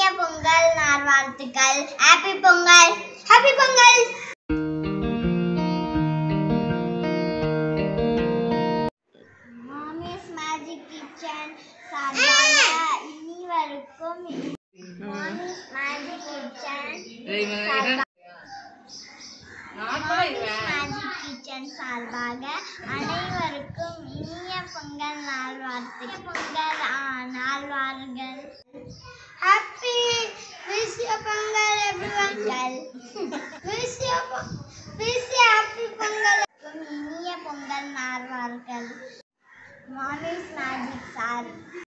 பொங்கல் நல்வாழ்த்துக்கள் happy Pongal happy Pongal Mamis Magic Kitchen சார்பாக இனிவருக்கும் Mamis Magic Kitchen Magic Kitchen சார்பாக அனைவருக்கும் இனிய பொங்கல் நல்வாழ்த்து பொங்கல் ஆ, நல்வாழ்கள் happy wish Pongal everyone wish wish happy Pongal இனிய பொங்கல் நல்வாழ்கள் மாமிஸ் மேஜிக் சார்